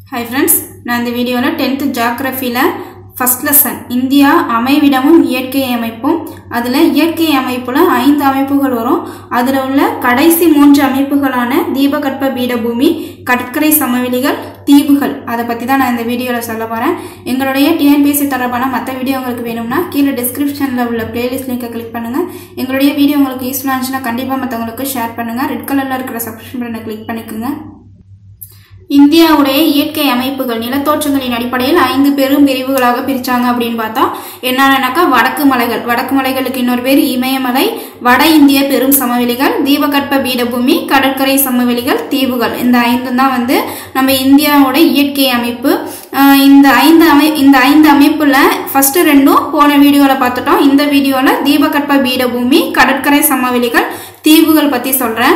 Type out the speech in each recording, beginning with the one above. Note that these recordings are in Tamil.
ஹாய் ஃப்ரெண்ட்ஸ் நான் இந்த வீடியோவில் டென்த்து ஜாக்ரஃபியில் ஃபஸ்ட் லெசன் இந்தியா அமைவிடமும் இயற்கை அமைப்பும் அதில் இயற்கை அமைப்பில் ஐந்து அமைப்புகள் வரும் அதில் உள்ள கடைசி மூன்று அமைப்புகளான தீபகற்ப பீடபூமி கடற்கரை சமவெளிகள் தீவுகள் அதை பற்றி தான் நான் இந்த வீடியோவில் சொல்ல போகிறேன் எங்களுடைய டிஎன்பிஎஸ்சி தொடர்பான மற்ற வீடியோ உங்களுக்கு வேணும்னா கீழே டிஸ்கிரிப்ஷனில் உள்ள பிளேலிஸ்ட் லிங்கை கிளிக் பண்ணுங்கள் எங்களுடைய வீடியோ உங்களுக்கு யூஸ்ஃபுல்லாக இருந்துச்சுன்னா கண்டிப்பாக மற்றவங்களுக்கு ஷேர் பண்ணுங்கள் ரெட் கலரில் இருக்கிற சப்ஸ்கிரிப்ஷன் பட்டனை கிளிக் பண்ணிக்கோங்க இந்தியாவுடைய இயற்கை அமைப்புகள் நிலத்தோற்றங்களின் அடிப்படையில் ஐந்து பெரும் பிரிவுகளாக பிரிச்சாங்க அப்படின்னு பார்த்தா என்னன்னாக்கா வடக்கு மலைகள் வடக்கு மலைகளுக்கு இன்னொரு பேர் இமயமலை வட இந்திய பெரும் சமவெளிகள் தீபகற்ப பீடபூமி கடற்கரை சமவெளிகள் தீவுகள் இந்த ஐந்து தான் வந்து நம்ம இந்தியாவோட இயற்கை அமைப்பு ஆஹ் இந்த ஐந்து அமை இந்த ஐந்து அமைப்புல ஃபர்ஸ்ட் ரெண்டும் போன வீடியோல பார்த்துட்டோம் இந்த வீடியோல தீபகற்ப பீடபூமி கடற்கரை சமவெளிகள் தீவுகள் பத்தி சொல்றேன்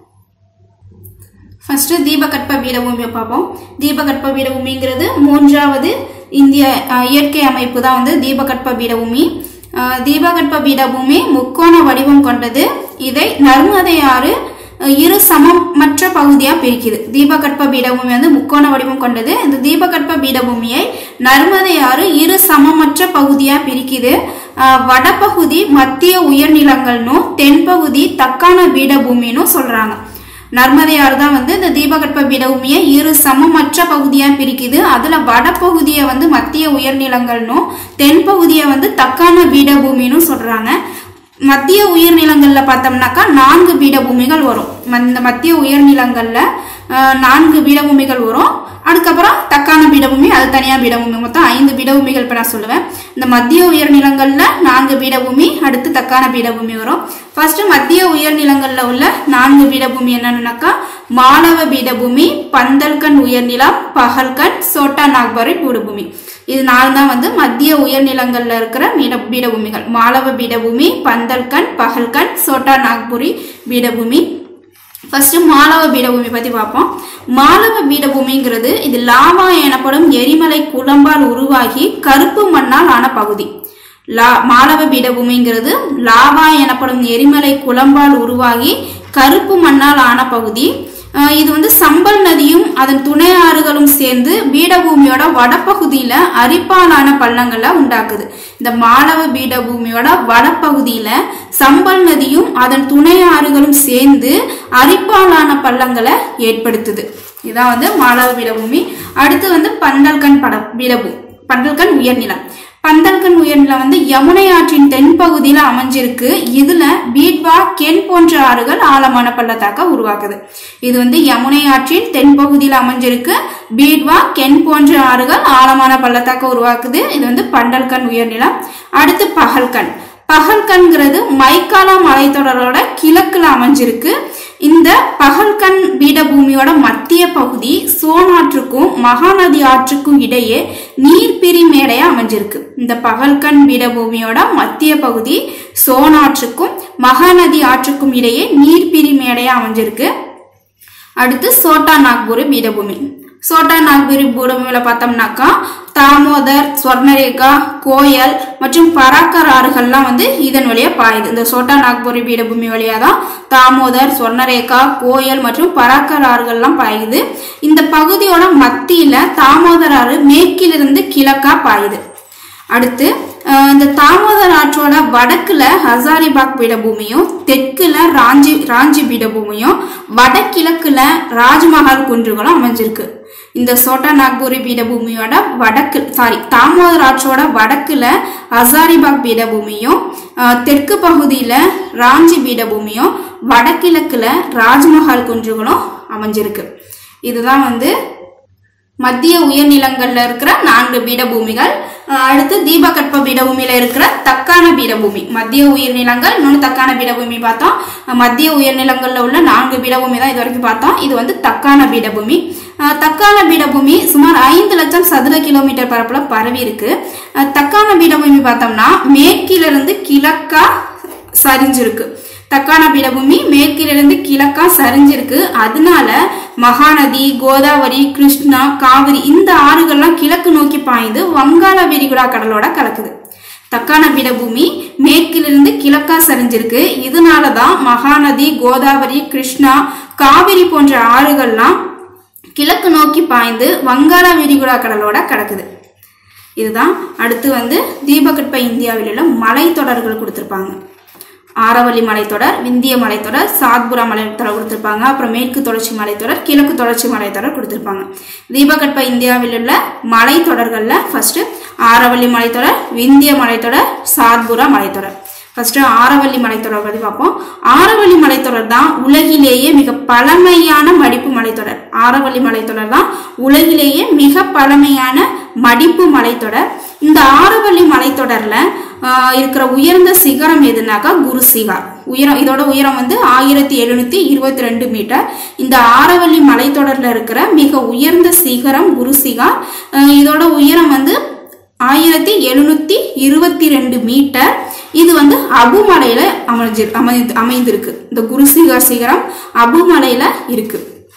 ஃபர்ஸ்ட் தீபகற்ப பீடபூமியை பார்ப்போம் தீபகற்ப பீடபூமிங்கிறது மூன்றாவது இந்திய அஹ், இயற்கை அமைப்பு தான் வந்து தீபகற்ப பீடபூமி அஹ், தீபகற்ப பீடபூமி முக்கோண வடிவம் கொண்டது இதை நர்மதை ஆறு அஹ், இரு சமமற்ற பகுதியாக பிரிக்குது தீபகற்ப பீடபூமி வந்து முக்கோண வடிவம் கொண்டது இந்த தீபகற்ப பீடபூமியை நர்மதை ஆறு இரு சமமற்ற பகுதியாக பிரிக்குது அஹ், வடபகுதி மத்திய உயர்நிலங்கள்னும் தென்பகுதி தக்கான பீடபூமின்னு சொல்றாங்க நர்மதை ஆறு தான் வந்து இந்த தீபகற்ப பீடபூமியை இரு சமமற்ற பகுதியா பிரிக்குது அதுல வடபகுதியை வந்து மத்திய உயர்நிலங்கள்னும் தென்பகுதியை வந்து தக்கான பீடபூமின்னு சொல்றாங்க மத்திய உயர்நிலங்கள்ல பார்த்தோம்னாக்கா நான்கு பீடபூமிகள் வரும் ம- இந்த மத்திய உயர்நிலங்கள்ல அஹ், நான்கு பீடபூமிகள் வரும் அதுக்கப்புறம் தக்கான பீடபூமி அது தனியா பீடபூமி மொத்தம் ஐந்து பீடபூமிகள் இப்ப நான் சொல்லுவேன் இந்த மத்திய உயர்நிலங்கள்ல நான்கு பீடபூமி அடுத்து தக்கான பீடபூமி வரும் ஃபர்ஸ்ட் மத்திய உயர்நிலங்கள்ல உள்ள நான்கு பீடபூமி என்னன்னாக்கா மாலவ பீடபூமி பந்தல்கன் உயர்நிலம் பகல்கன் சோட்டா நாக்பரி பீடபூமி இது நாலு தான் வந்து மத்திய உயர்நிலங்கள்ல இருக்கிற மீட பீடபூமிகள் மாலவ பீடபூமி பந்தல்கன் பகல்கன் சோட்டா நாக்புரி பீடபூமி ஃபர்ஸ்ட் மாலவ பீடபூமி பத்தி பார்ப்போம் மாலவ பீடபூமிங்கிறது இது லாவா எனப்படும் எரிமலை குழம்பால் உருவாகி கருப்பு மண்ணால் ஆன பகுதி லா மாலவ பீடபூமிங்கிறது லாவா எனப்படும் எரிமலை குழம்பால் உருவாகி கருப்பு மண்ணால் ஆன பகுதி அஹ் இது வந்து சம்பல் நதியும் அதன் துணை ஆறுகளும் சேர்ந்து பீடபூமியோட வடபகுதியில அரிப்பாலான பள்ளங்களை உண்டாக்குது இந்த மாலவ பீடபூமியோட வடபகுதியில சம்பல் நதியும் அதன் துணை ஆறுகளும் சேர்ந்து அரிப்பாலான பள்ளங்களை ஏற்படுத்துது இதான் வந்து மாலவ பீடபூமி அடுத்து வந்து பந்தல்கன் பட பீடபூமி பந்தல்கன் உயர்நிலம் பந்தல்கன் உயர்நிலம் வந்து யமுனை ஆற்றின் தென்பகுதியில அமைஞ்சிருக்கு இதுல பீட்வா கென் போன்ற ஆறுகள் ஆழமான பள்ளத்தாக்க உருவாக்குது இது வந்து யமுனை ஆற்றின் தென்பகுதியில அமைஞ்சிருக்கு பீட்வா கென் போன்ற ஆறுகள் ஆழமான பள்ளத்தாக்க உருவாக்குது இது வந்து பண்டல்கன் உயர்நிலம் அடுத்து பகல்கன் பகல்கன்கிறது மைக்காலா மலைத்தொடரோட கிழக்குல அமைஞ்சிருக்கு இந்த பகல்கன் பீடபூமியோட மத்திய பகுதி சோனாற்றுக்கும் மகாநதி ஆற்றுக்கும் இடையே நீர்பிரி மேடையா அமைஞ்சிருக்கு இந்த பகல்கன் பீடபூமியோட மத்திய பகுதி சோனாற்றுக்கும் மகாநதி ஆற்றுக்கும் இடையே நீர்பிரி மேடையா அமைஞ்சிருக்கு அடுத்து சோட்டா நாக்பூர் பீடபூமி சோட்டா நாக்பூர் பீடபூமியில பார்த்தோம்னாக்கா தாமோதர் ஸ்வர்ணரேகா கோயல் மற்றும் பராக்கர் ஆறுகள்லாம் வந்து இதன் வழியா பாயுது இந்த சோட்டா நாக்பூர் பீடபூமி வழியா தான் தாமோதர் ஸ்வர்ணரேகா கோயல் மற்றும் பராக்கர் ஆறுகள்லாம் பாயுது இந்த பகுதியோட மத்தியில தாமோதர் ஆறு மேற்கிலிருந்து கிழக்கா பாயுது அடுத்து அஹ், இந்த தாமோதர் ஆற்றோட வடக்குல ஹசாரிபாக் பீடபூமியும் தெற்குல ராஞ்சி ராஞ்சி பீடபூமியும் வடகிழக்குல ராஜ்மஹால் குன்றுகளும் அமைஞ்சிருக்கு இந்த சோட்டா நாக்பூரி பீடபூமியோட வடக்கு சாரி தாமோதர் ஆற்றோட வடக்குல ஹசாரிபாக் பீடபூமியும் அஹ், தெற்கு பகுதியில ராஞ்சி பீடபூமியும் வடகிழக்குல ராஜ்மஹால் குன்றுகளும் அமைஞ்சிருக்கு இதுதான் வந்து மத்திய உயர்நிலங்கள்ல இருக்கிற நான்கு பீடபூமிகள் அஹ் அடுத்து தீபகற்ப பீடபூமியில இருக்கிற தக்கான பீடபூமி மத்திய உயர்நிலங்கள் இன்னொன்று தக்கான பீடபூமி பார்த்தோம் அஹ் மத்திய உயர்நிலங்கள்ல உள்ள நான்கு பீடபூமி தான் இது வரைக்கும் பார்த்தோம் இது வந்து தக்கான பீடபூமி அஹ் தக்கான பீடபூமி சுமார் ஐந்து லட்சம் சதுர கிலோமீட்டர் பரப்புல பரவி இருக்கு அஹ் தக்கான பீடபூமி பார்த்தோம்னா மேற்கிலிருந்து கிழக்கா சரிஞ்சிருக்கு தக்கான பீடபூமி மேற்கிலிருந்து கிழக்கா சரிஞ்சிருக்கு அதனால மகாநதி கோதாவரி கிருஷ்ணா காவிரி இந்த ஆறுகள்லாம் கிழக்கு நோக்கி பாய்ந்து வங்காள விரிகுடா கடலோட கலக்குது தக்கான பீடபூமி மேற்கிலிருந்து கிழக்கா சரிஞ்சிருக்கு இதனால தான் மகாநதி கோதாவரி கிருஷ்ணா காவிரி போன்ற ஆறுகள்லாம் கிழக்கு நோக்கி பாய்ந்து வங்காள விரிகுடா கடலோட கடக்குது இதுதான் அடுத்து வந்து தீபகற்ப இந்தியாவில் உள்ள மலைத்தொடர்கள் கொடுத்துருப்பாங்க ஆரவல்லி மலைத்தொடர் விந்திய மலைத்தொடர் சாத்புரா மலைத்தொடர் கொடுத்துருப்பாங்க அப்புறம் மேற்கு தொடர்ச்சி மலைத்தொடர் கிழக்கு தொடர்ச்சி மலைத்தொடர் கொடுத்துருப்பாங்க தீபகற்ப இந்தியாவில் உள்ள மலைத்தொடர்களில் ஃபர்ஸ்ட் ஆரவல்லி மலைத்தொடர் விந்திய மலைத்தொடர் சாத்புரா மலைத்தொடர் ஃபர்ஸ்ட் ஆரவல்லி மலைத்தொடர் பற்றி பார்ப்போம் ஆரவல்லி மலைத்தொடர் தான் உலகிலேயே மிக பழமையான மடிப்பு மலைத்தொடர் ஆரவல்லி மலைத்தொடர் தான் உலகிலேயே மிக பழமையான மடிப்பு மலைத்தொடர் இந்த ஆரவல்லி மலைத்தொடர்ல ஆஹ், இருக்கிற உயர்ந்த சிகரம் எதுனாக்கா குருசிகார் உயரம் இதோட உயரம் வந்து ஆயிரத்தி எழுநூத்தி இருபத்தி ரெண்டு மீட்டர் இந்த ஆரவல்லி மலைத்தொடர்ல இருக்கிற மிக உயர்ந்த சிகரம் குருசிகார் ஆஹ், இதோட உயரம் வந்து ஆயிரத்தி எழுநூத்தி இருபத்தி ரெண்டு மீட்டர் இது வந்து அபுமலையில அமைஞ்சு அமை அமைந்திருக்கு இந்த குருசிகார் சிகரம் அபுமலையில இருக்கு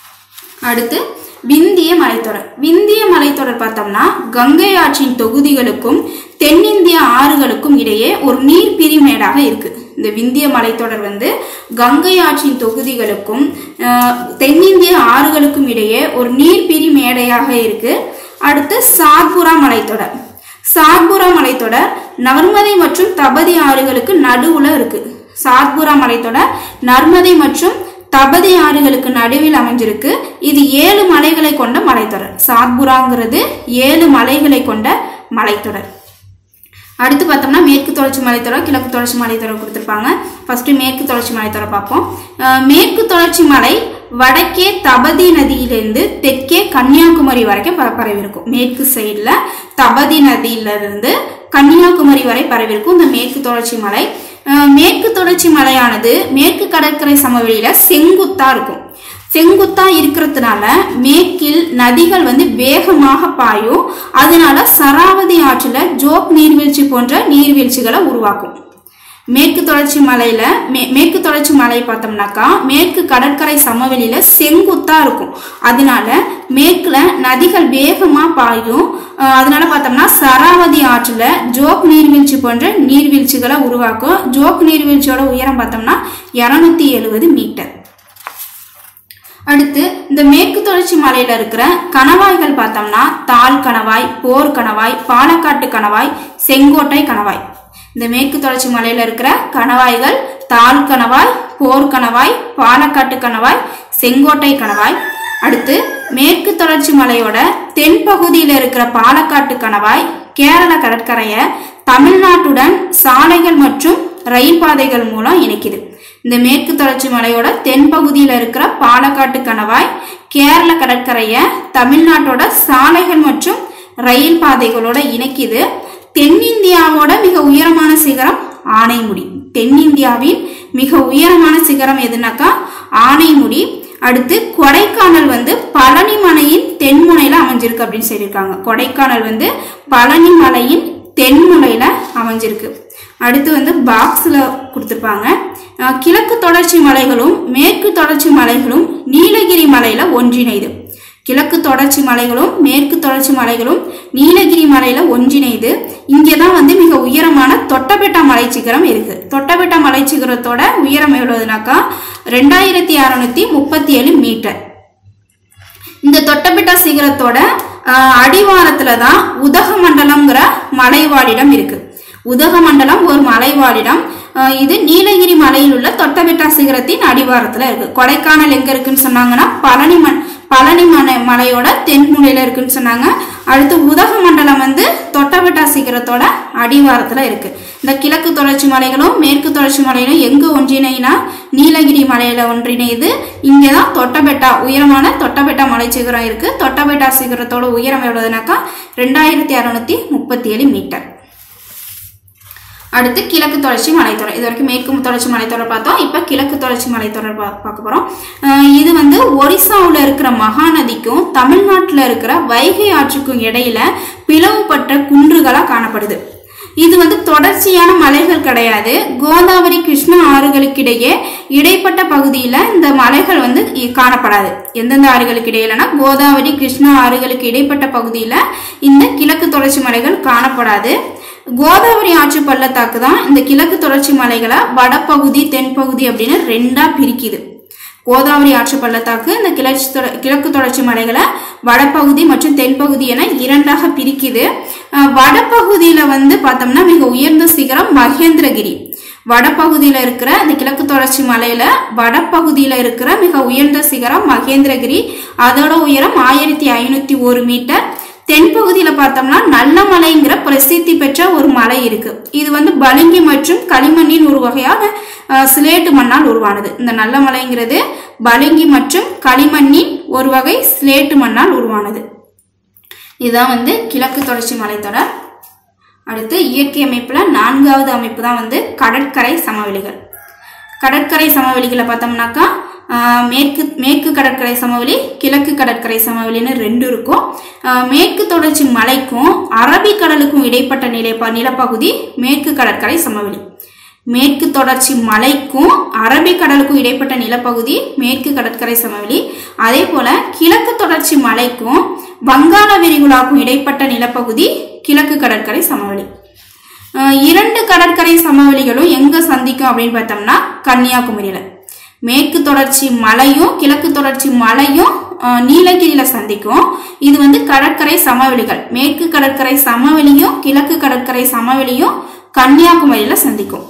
அடுத்து விந்திய மலைத்தொடர் விந்திய மலைத்தொடர் பார்த்தோம்னா கங்கை ஆற்றின் தொகுதிகளுக்கும் தென்னிந்திய ஆறுகளுக்கும் இடையே ஒரு நீர் பிரிமேடாக இருக்கு இந்த விந்திய மலைத்தொடர் வந்து கங்கை ஆற்றின் தொகுதிகளுக்கும் அஹ், தென்னிந்திய ஆறுகளுக்கும் இடையே ஒரு நீர் பிரிமேடையாக இருக்கு அடுத்து சாத்புரா மலைத்தொடர் சாத்புரா மலைத்தொடர் நர்மதை மற்றும் தபதி ஆறுகளுக்கு நடுவுல இருக்கு சாத்புரா மலைத்தொடர் நர்மதை மற்றும் தபதி ஆறுகளுக்கு நடுவில் அமைஞ்சிருக்கு இது ஏழு மலைகளை கொண்ட மலைத்தொடர் சாத்புராங்கிறது ஏழு மலைகளை கொண்ட மலைத்தொடர் அடுத்து பார்த்தோம்னா மேற்கு தொடர்ச்சி மலைத்தொடர் கிழக்கு தொடர்ச்சி மலைத்தொடர் கொடுத்துருப்பாங்க ஃபர்ஸ்ட் மேற்கு தொடர்ச்சி மலைத்தொடர் பார்ப்போம் அஹ் மேற்கு தொடர்ச்சி மலை வடக்கே தபதி நதியிலிருந்து தெற்கே கன்னியாகுமரி வரைக்கும் ப- பரவி இருக்கும் மேற்கு சைடில் தபதி நதியிலிருந்து கன்னியாகுமரி வரை பரவி இருக்கும் இந்த மேற்கு தொடர்ச்சி மலை அஹ் மேற்கு தொடர்ச்சி மலையானது மேற்கு கடற்கரை சமவெளியில செங்குத்தா இருக்கும் செங்குத்தா இருக்கிறதுனால மேற்கில் நதிகள் வந்து வேகமாக பாயும் அதனால சராவதி ஆற்றுல ஜோக் நீர்வீழ்ச்சி போன்ற நீர்வீழ்ச்சிகளை உருவாக்கும் மேற்கு தொடர்ச்சி மலையில மே- மேற்கு தொடர்ச்சி மலை பார்த்தோம்னாக்கா மேற்கு கடற்கரை சமவெளியில செங்குத்தா இருக்கும் அதனால மேற்குல நதிகள் வேகமா பாயும் அஹ் அதனால பார்த்தோம்னா சராவதி ஆற்றுல ஜோக் நீர்வீழ்ச்சி போன்ற நீர்வீழ்ச்சிகளை உருவாக்கும் ஜோக் நீர்வீழ்ச்சியோட உயரம் பார்த்தோம்னா இருநூத்தி எழுபது மீட்டர் அடுத்து இந்த மேற்கு தொடர்ச்சி மலையில இருக்கிற கணவாய்கள் பார்த்தோம்னா தால் கணவாய் போர் கணவாய் பாலக்காட்டு கணவாய் செங்கோட்டை கணவாய் இந்த மேற்கு தொடர்ச்சி மலையில இருக்கிற கணவாய்கள் தால் கணவாய் போர் கணவாய் பாலக்காட்டு கணவாய் செங்கோட்டை கணவாய் அடுத்து மேற்கு தொடர்ச்சி மலையோட தென்பகுதியில் இருக்கிற பாலக்காட்டு கணவாய் கேரள கடற்கரையை தமிழ்நாட்டுடன் சாலைகள் மற்றும் ரயில் பாதைகள் மூலம் இணைக்குது இந்த மேற்கு தொடர்ச்சி மலையோட தென்பகுதியில் இருக்கிற பாலக்காட்டு கணவாய் கேரள கடற்கரையை தமிழ்நாட்டோட சாலைகள் மற்றும் ரயில் பாதைகளோட இணைக்குது தென்னிந்தியாவோட மிக உயரமான சிகரம் ஆனைமுடி தென்னிந்தியாவின் மிக உயரமான சிகரம் எதுனாக்கா ஆனைமுடி அடுத்து கொடைக்கானல் வந்து பழனி மலையின் தென்முனையில அமைஞ்சிருக்கு அப்படின்னு சொல்லியிருக்காங்க கொடைக்கானல் வந்து பழனி மலையின் தென்முனையில அமைஞ்சிருக்கு அடுத்து வந்து பாக்ஸில் கொடுத்துருப்பாங்க அஹ் கிழக்கு தொடர்ச்சி மலைகளும் மேற்கு தொடர்ச்சி மலைகளும் நீலகிரி மலையில ஒன்றிணைது கிழக்கு தொடர்ச்சி மலைகளும் மேற்கு தொடர்ச்சி மலைகளும் நீலகிரி மலையில ஒன்றிணைது இங்கே தான் வந்து மிக உயரமான தொட்டபெட்டா மலைச்சிகரம் இருக்கு தொட்டபெட்டா மலைச்சிகரத்தோட உயரம் எவ்வளவுனாக்கா ரெண்டாயிரத்தி அறுநூத்தி முப்பத்தி ஏழு மீட்டர் இந்த தொட்டபெட்டா சிகரத்தோட ஆஹ், அடிவாரத்துல தான் உதகமண்டலம்ங்கிற மலைவாழிடம் இருக்கு உதகமண்டலம் ஒரு மலைவாழிடம் ஆஹ், இது நீலகிரி மலையில் உள்ள தொட்டபெட்டா சிகரத்தின் அடிவாரத்துல இருக்கு கொடைக்கானல் எங்க இருக்குன்னு சொன்னாங்கன்னா பழனி மண் பழனி மலை மலையோட தென்முனையில இருக்குன்னு சொன்னாங்க அடுத்து உதகமண்டலம் வந்து தொட்டபெட்டா சிகரத்தோட அடிவாரத்துல இருக்கு இந்த கிழக்கு தொடர்ச்சி மலைகளும் மேற்கு தொடர்ச்சி மலைகளும் எங்க ஒன்றிணைனா நீலகிரி மலையில ஒன்றிணையுது இங்கதான் தொட்டபெட்டா உயரமான தொட்டபெட்டா மலை சிகரம் இருக்கு தொட்டபெட்டா சிகரத்தோட உயரம் எவ்வளவுனாக்கா ரெண்டாயிரத்தி அறுநூத்தி முப்பத்தி ஏழு மீட்டர் அடுத்து கிழக்கு தொடர்ச்சி மலைத்தொடர் இது வரைக்கும் மேற்கு தொடர்ச்சி மலைத்தொடர் பார்த்தோம் இப்போ கிழக்கு தொடர்ச்சி மலைத்தொடர் பா பார்க்க போகிறோம் இது வந்து ஒரிசாவில் இருக்கிற மகாநதிக்கும் தமிழ்நாட்டில் இருக்கிற வைகை ஆற்றுக்கும் இடையில பிளவுபட்ட குன்றுகளாக காணப்படுது இது வந்து தொடர்ச்சியான மலைகள் கிடையாது கோதாவரி கிருஷ்ணா ஆறுகளுக்கிடையே இடைப்பட்ட பகுதியில் இந்த மலைகள் வந்து இ- காணப்படாது எந்தெந்த ஆறுகளுக்கு இடையிலனா கோதாவரி கிருஷ்ணா ஆறுகளுக்கு இடைப்பட்ட பகுதியில் இந்த கிழக்கு தொடர்ச்சி மலைகள் காணப்படாது கோதாவரி ஆற்று பள்ளத்தாக்கு தான் இந்த கிழக்கு தொடர்ச்சி மலைகளை வடபகுதி தென்பகுதி அப்படின்னு ரெண்டா பிரிக்குது கோதாவரி ஆற்று பள்ளத்தாக்கு இந்த கிளர்ச்சி தொட கிழக்கு தொடர்ச்சி மலைகளை வடபகுதி மற்றும் தென்பகுதி என இரண்டாக பிரிக்குது அஹ் வடபகுதியில வந்து பார்த்தோம்னா மிக உயர்ந்த சிகரம் மகேந்திரகிரி வடபகுதியில இருக்கிற இந்த கிழக்கு தொடர்ச்சி மலையில வடபகுதியில இருக்கிற மிக உயர்ந்த சிகரம் மகேந்திரகிரி அதோட உயரம் ஆயிரத்தி ஐநூத்தி ஒரு மீட்டர் தென்பகுதியில பார்த்தோம்னா நல்லமலைங்கிற பிரசித்தி பெற்ற ஒரு மலை இருக்கு இது வந்து பளிங்கு மற்றும் களிமண்ணின் ஒரு வகையான அஹ், சிலேட்டு மண்ணால் உருவானது இந்த நல்லமலைங்கிறது பளிங்கு மற்றும் களிமண்ணின் ஒரு வகை சிலேட்டு மண்ணால் உருவானது இதுதான் வந்து கிழக்கு தொடர்ச்சி மலைத்தொடர் அடுத்து இயற்கை அமைப்புல நான்காவது அமைப்பு தான் வந்து கடற்கரை சமவெளிகள் கடற்கரை சமவெளிகளை பார்த்தோம்னாக்கா ஆஹ், மேற்கு மேற்கு கடற்கரை சமவெளி கிழக்கு கடற்கரை சமவெளின்னு ரெண்டு இருக்கும் ஆஹ், மேற்கு தொடர்ச்சி மலைக்கும் அரபிக்கடலுக்கும் இடைப்பட்ட நிலை நிலப்பகுதி மேற்கு கடற்கரை சமவெளி மேற்கு தொடர்ச்சி மலைக்கும் அரபிக்கடலுக்கும் இடைப்பட்ட நிலப்பகுதி மேற்கு கடற்கரை சமவெளி அதே போல கிழக்கு தொடர்ச்சி மலைக்கும் வங்காள விரிகுடாவுக்கும் இடைப்பட்ட நிலப்பகுதி கிழக்கு கடற்கரை சமவெளி அஹ் இரண்டு கடற்கரை சமவெளிகளும் எங்க சந்திக்கும் அப்படின்னு பார்த்தோம்னா கன்னியாகுமரியில மேற்கு தொடர்ச்சி மலையும் கிழக்கு தொடர்ச்சி மலையும் அஹ், நீலகிரியில சந்திக்கும் இது வந்து கடற்கரை சமவெளிகள் மேற்கு கடற்கரை சமவெளியும் கிழக்கு கடற்கரை சமவெளியும் கன்னியாகுமரியில சந்திக்கும்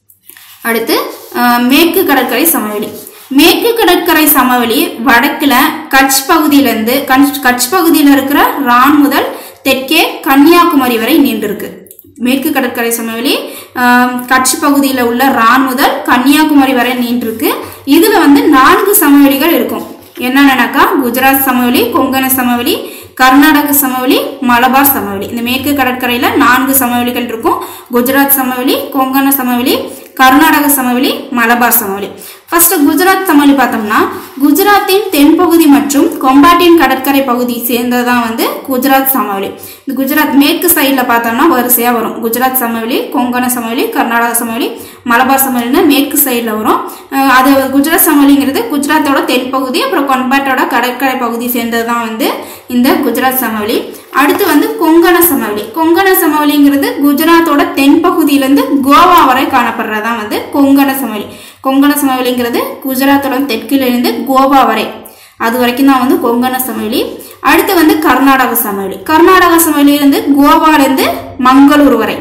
அடுத்து அஹ், மேற்கு கடற்கரை சமவெளி மேற்கு கடற்கரை சமவெளி வடக்குல கட்ச் பகுதியிலிருந்து கட்ச் கட்ச் பகுதியில் இருக்கிற ரான் முதல் தெற்கே கன்னியாகுமரி வரை நீண்டிருக்கு மேற்கு கடற்கரை சமவெளி ஆஹ், கட்ச் பகுதியில் உள்ள ரான் முதல் கன்னியாகுமரி வரை நீண்டிருக்கு இதுல வந்து நான்கு சமவெளிகள் இருக்கும் என்னென்னக்கா குஜராத் சமவெளி கொங்கண சமவெளி கர்நாடக சமவெளி மலபார் சமவெளி இந்த மேற்கு கடற்கரையில நான்கு சமவெளிகள் இருக்கும் குஜராத் சமவெளி கொங்கண சமவெளி கர்நாடக சமவெளி மலபார் சமவெளி ஃபர்ஸ்ட் குஜராத் சமவெளி பார்த்தோம்னா குஜராத்தின் தென்பகுதி மற்றும் கொம்பாட்டின் கடற்கரை பகுதி சேர்ந்ததான் வந்து குஜராத் சமவெளி இந்த குஜராத் மேற்கு சைடில் பார்த்தோம்னா வரிசையாக வரும் குஜராத் சமவெளி கொங்கண சமவெளி கர்நாடக சமவெளி மலபார் சமவெளின்னு மேற்கு சைடில் வரும் அஹ் அது குஜராத் சமவெளிங்கிறது குஜராத்தோட தென்பகுதி அப்புறம் கொம்பாட்டோட கடற்கரை பகுதி சேர்ந்தது தான் வந்து இந்த குஜராத் சமவெளி அடுத்து வந்து கொங்கண சமவெளி கொங்கண சமவெளிங்கிறது குஜராத்தோட தென்பகுதியிலேருந்து கோவா வரை காணப்படுறதான் வந்து கொங்கண சமவெளி கொங்கண சமவெளிங்கிறது குஜராத்தோட தெற்கிலிருந்து கோவா வரை அது வரைக்கும் தான் வந்து கொங்கண சமவெளி அடுத்து வந்து கர்நாடக சமவெளி கர்நாடக சமவெளியிலிருந்து கோவாலேருந்து மங்களூர் வரை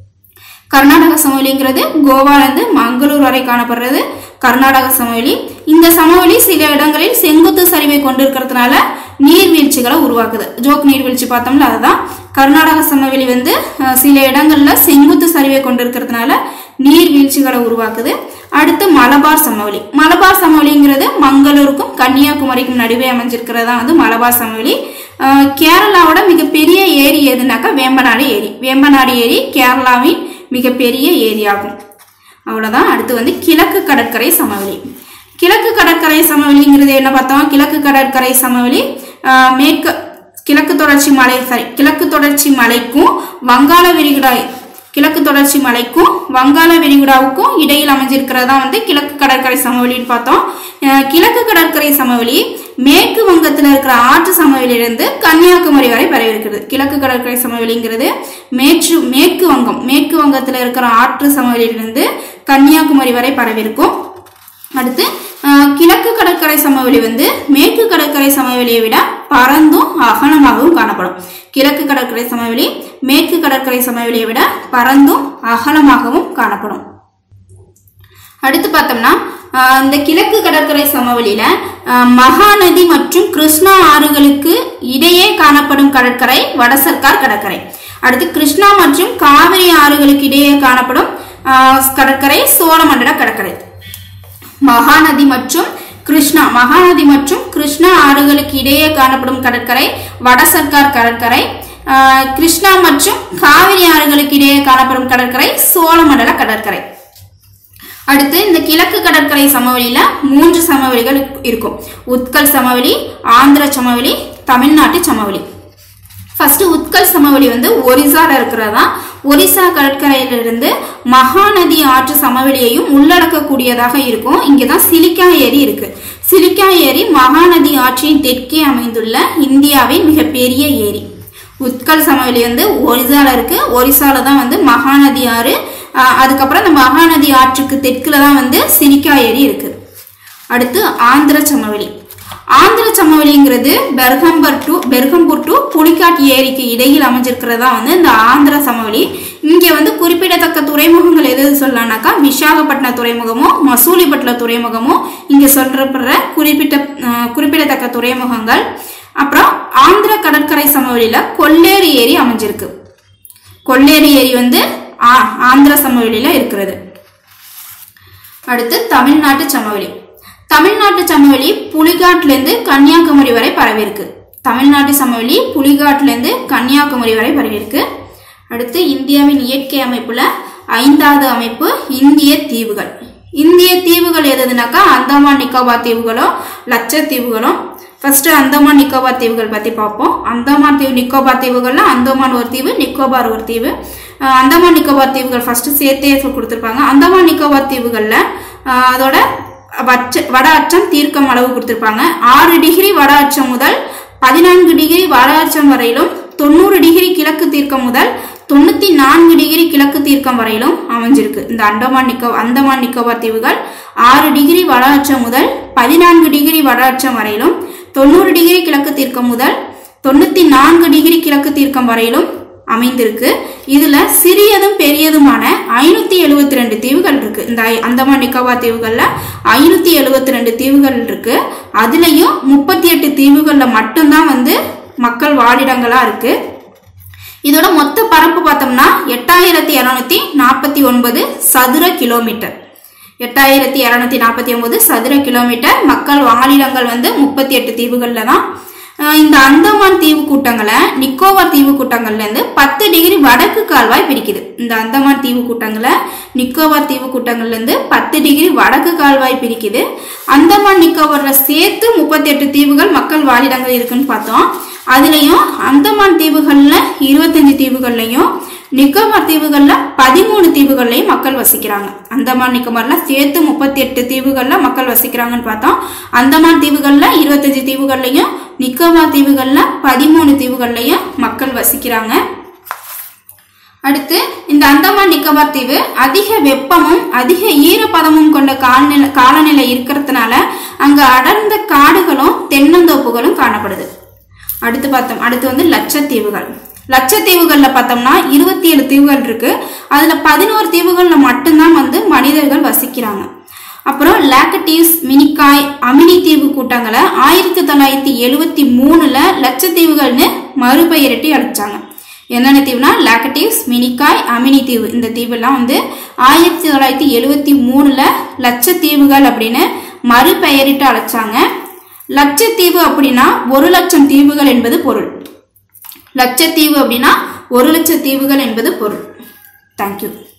கர்நாடக சமவெளிங்கிறது கோவாலேருந்து மங்களூர் வரை காணப்படுறது கர்நாடக சமவெளி இந்த சமவெளி சில இடங்களில் செங்குத்து சரிவை கொண்டிருக்கிறதுனால நீர்வீழ்ச்சிகளை உருவாக்குது ஜோக் நீர்வீழ்ச்சி பார்த்தோம்ல அதுதான் கர்நாடக சமவெளி வந்து அஹ், சில இடங்கள்ல செங்குத்து சரிவை கொண்டிருக்கிறதுனால நீர்வீழ்ச்சிகளை உருவாக்குது அடுத்து மலபார் சமவெளி மலபார் சமவெளிங்கிறது மங்களூருக்கும் கன்னியாகுமரிக்கும் நடுவே அமைஞ்சிருக்கிறதா வந்து மலபார் சமவெளி அஹ், கேரளாவோட மிகப்பெரிய ஏரி எதுனாக்கா வேம்பநாடு ஏரி வேம்பநாடு ஏரி கேரளாவின் மிகப்பெரிய ஏரியாகும் அவ்வளோதான் அடுத்து வந்து கிழக்கு கடற்கரை சமவெளி கிழக்கு கடற்கரை சமவெளிங்கிறது என்ன பார்த்தோம் கிழக்கு கடற்கரை சமவெளி ஆஹ், மேற்கு கிழக்கு தொடர்ச்சி மலை சாரி கிழக்கு தொடர்ச்சி மலைக்கும் வங்காள விரிகுடா கிழக்கு தொடர்ச்சி மலைக்கும் வங்காள விரிகுடாவுக்கும் இடையில் அமைஞ்சிருக்கிறதா வந்து கிழக்கு கடற்கரை சமவெளின்னு பார்த்தோம் ஆஹ், கிழக்கு கடற்கரை சமவெளி மேற்கு வங்கத்தில் இருக்கிற ஆற்று சமவெளியிலிருந்து கன்னியாகுமரி வரை பரவி இருக்கிறது கிழக்கு கடற்கரை சமவெளிங்கிறது மேற்று மேற்கு வங்கம் மேற்கு வங்கத்தில் இருக்கிற ஆற்று சமவெளியிலிருந்து கன்னியாகுமரி வரை பரவி இருக்கும் அடுத்து ஆஹ், கிழக்கு கடற்கரை சமவெளி வந்து மேற்கு கடற்கரை சமவெளியை விட பரந்தும் அகலமாகவும் காணப்படும் கிழக்கு கடற்கரை சமவெளி மேற்கு கடற்கரை சமவெளியை விட பரந்தும் அகலமாகவும் காணப்படும் அடுத்து பார்த்தோம்னா ஆஹ், இந்த கிழக்கு கடற்கரை சமவெளியில ஆஹ், மகாநதி மற்றும் கிருஷ்ணா ஆறுகளுக்கு இடையே காணப்படும் கடற்கரை வடசர்க்கார் கடற்கரை அடுத்து கிருஷ்ணா மற்றும் காவிரி ஆறுகளுக்கு இடையே காணப்படும் ஆஹ், கடற்கரை சோழமண்டல கடற்கரை மகாநதி மற்றும் கிருஷ்ணா மகாநதி மற்றும் கிருஷ்ணா ஆறுகளுக்கு இடையே காணப்படும் கடற்கரை வடசர்க்கார் கடற்கரை ஆஹ், கிருஷ்ணா மற்றும் காவிரி ஆறுகளுக்கு இடையே காணப்படும் கடற்கரை சோழமண்டல கடற்கரை அடுத்து இந்த கிழக்கு கடற்கரை சமவெளியில மூன்று சமவெளிகள் இருக்கும் உத்கல் சமவெளி ஆந்திர சமவெளி தமிழ்நாட்டு சமவெளி ஃபர்ஸ்ட் உத்கல் சமவெளி வந்து ஒரிசால இருக்கிறதா ஒரிசா கடற்கரையிலிருந்து மகாநதி ஆற்று சமவெளியையும் உள்ளடக்கக்கூடியதாக இருக்கும் இங்கே தான் சிலிக்கா ஏரி இருக்கு சிலிக்கா ஏரி மகாநதி ஆற்றின் தெற்கே அமைந்துள்ள இந்தியாவின் மிகப்பெரிய ஏரி உத்கல் சமவெளி வந்து ஒரிசால இருக்கு ஒரிசால தான் வந்து மகாநதி ஆறு ஆஹ் அதுக்கப்புறம் இந்த மகாநதி ஆற்றுக்கு தெற்குல தான் வந்து சிலிக்கா ஏரி இருக்கு அடுத்து ஆந்திர சமவெளி ஆந்திர சமவெளிங்கிறது பெர்கம்பர் டு பெர்கம்பூர் டு புலிக்காட் ஏரிக்கு இடையில் அமைஞ்சிருக்கிறதா வந்து இந்த ஆந்திர சமவெளி இங்க வந்து குறிப்பிடத்தக்க துறைமுகங்கள் எது எது சொல்லலாம்னாக்கா விசாகப்பட்டினம் துறைமுகமும் மசூலிப்பட்டினம் துறைமுகமும் இங்க சொல்றப்படுற குறிப்பிட்ட அஹ், குறிப்பிடத்தக்க துறைமுகங்கள் அப்புறம் ஆந்திர கடற்கரை சமவெளியில கொல்லேறு ஏரி அமைஞ்சிருக்கு கொல்லேறு ஏரி வந்து ஆ- ஆந்திர சமவெளியில இருக்கிறது அடுத்து தமிழ்நாட்டு சமவெளி தமிழ்நாட்டு சமவெளி புலிகாட்லேருந்து கன்னியாகுமரி வரை பரவியிருக்கு தமிழ்நாட்டு சமவெளி புலிகாட்லேருந்து கன்னியாகுமரி வரை பரவியிருக்கு அடுத்து இந்தியாவின் இயற்கை அமைப்புல ஐந்தாவது அமைப்பு இந்திய தீவுகள் இந்திய தீவுகள் எதுனாக்கா அந்தமான் நிக்கோபார் தீவுகளும் லட்சத்தீவுகளும் ஃபர்ஸ்ட் அந்தமான் நிக்கோபார் தீவுகள் பத்தி பார்ப்போம் அந்தமான் தீவு நிக்கோபார் தீவுகள்ல அந்தமான் ஒரு தீவு நிக்கோபார் ஒரு தீவு அஹ் அந்தமான் நிக்கோபார் தீவுகள் ஃபர்ஸ்ட் சேர்த்தே கொடுத்துருப்பாங்க அந்தமான் நிக்கோபார் தீவுகள்ல அஹ் அதோட வச்ச வட அச்சம் தீர்க்கம் அளவு கொடுத்துருப்பாங்க ஆறு டிகிரி வட அச்சம் முதல் பதினான்கு டிகிரி வட அச்சம் வரையிலும் தொண்ணூறு டிகிரி கிழக்கு தீர்க்கம் முதல் தொண்ணூத்தி நான்கு டிகிரி கிழக்கு தீர்க்கம் வரையிலும் அமைஞ்சிருக்கு இந்த அண்டமான் நிக்கோ அந்தமான் நிக்கோபார் தீவுகள் ஆறு டிகிரி வட அச்சம் முதல் பதினான்கு டிகிரி வட அச்சம் வரையிலும் தொண்ணூறு டிகிரி கிழக்கு தீர்க்கம் முதல் தொண்ணூத்தி நான்கு டிகிரி கிழக்கு தீர்க்கம் வரையிலும் அமைந்திருக்கு இதுல சிறியதும் பெரியதுமான ஐநூத்தி எழுபத்தி ரெண்டு தீவுகள் இருக்கு இந்த ஐ- அந்தமான் நிக்கோபார் தீவுகள்ல ஐநூத்தி எழுபத்தி ரெண்டு தீவுகள் இருக்கு அதுலயும் முப்பத்தி எட்டு தீவுகள்ல மட்டும்தான் வந்து மக்கள் வாழிடங்களா இருக்கு இதோட மொத்த பரப்பு பார்த்தோம்னா எட்டாயிரத்தி இரநூத்தி நாற்பத்தி ஒன்பது சதுர கிலோமீட்டர் எட்டாயிரத்தி இரநூத்தி நாற்பத்தி ஒன்பது சதுர கிலோமீட்டர் மக்கள் வாழிடங்கள் வந்து முப்பத்தி எட்டு தீவுகளில் தான் அஹ் இந்த அந்தமான் தீவு கூட்டங்களை நிக்கோபார் தீவு கூட்டங்கள்ல இருந்து பத்து டிகிரி வடக்கு கால்வாய் பிரிக்குது இந்த அந்தமான் தீவு கூட்டங்களை நிக்கோபார் தீவு கூட்டங்கள்ல இருந்து பத்து டிகிரி வடக்கு கால்வாய் பிரிக்குது அந்தமான் நிக்கோபார்ல சேர்த்து முப்பத்தி எட்டு தீவுகள் மக்கள் வாழிடங்கள் இருக்குன்னு பார்த்தோம் அதுலயும் அந்தமான் தீவுகள்ல இருபத்தஞ்சு தீவுகள்லையும் நிக்கோபார் தீவுகள்ல பதிமூணு தீவுகள்லையும் மக்கள் வசிக்கிறாங்க அந்தமான் நிக்கோபார்ல சேர்த்து முப்பத்தி எட்டு தீவுகள்ல மக்கள் வசிக்கிறாங்கன்னு பார்த்தோம் அந்தமான் தீவுகள்ல இருபத்தஞ்சு தீவுகள்லையும் நிக்கோபார் தீவுகள்ல பதிமூணு தீவுகள்லையும் மக்கள் வசிக்கிறாங்க அடுத்து இந்த அந்தமான் நிக்கோபார் தீவு அதிக வெப்பமும் அதிக ஈரப்பதமும் கொண்ட காலநிலை காலநிலை இருக்கிறதுனால அங்க அடர்ந்த காடுகளும் தென்னந்தோப்புகளும் காணப்படுது அடுத்து பார்த்தோம் அடுத்து வந்து லட்சத்தீவுகள் லட்சத்தீவுகள்ல பார்த்தோம்னா இருபத்தி ஏழு தீவுகள் இருக்கு அதுல பதினோரு தீவுகள்ல மட்டும்தான் வந்து மனிதர்கள் வசிக்கிறாங்க அப்புறம் லேக்கட்டீவ்ஸ் மினிக்காய் அமினி தீவு கூட்டங்களை ஆயிரத்தி தொள்ளாயிரத்தி எழுவத்தி மூணுல லட்சத்தீவுகள்னு மறுபெயரிட்டு அடிச்சாங்க என்னென்ன தீவுனா லாக்கட்டிவ்ஸ் மினிக்காய் அமினி தீவு இந்த தீவெல்லாம் வந்து ஆயிரத்தி தொள்ளாயிரத்தி எழுவத்தி மூணுல லட்சத்தீவுகள் அப்படின்னு மறுபெயரிட்டு அழைச்சாங்க லட்சத்தீவு அப்படின்னா ஒரு லட்சம் தீவுகள் என்பது பொருள் லட்சத்தீவு அப்படின்னா ஒரு லட்சம் தீவுகள் என்பது பொருள் தேங்க்யூ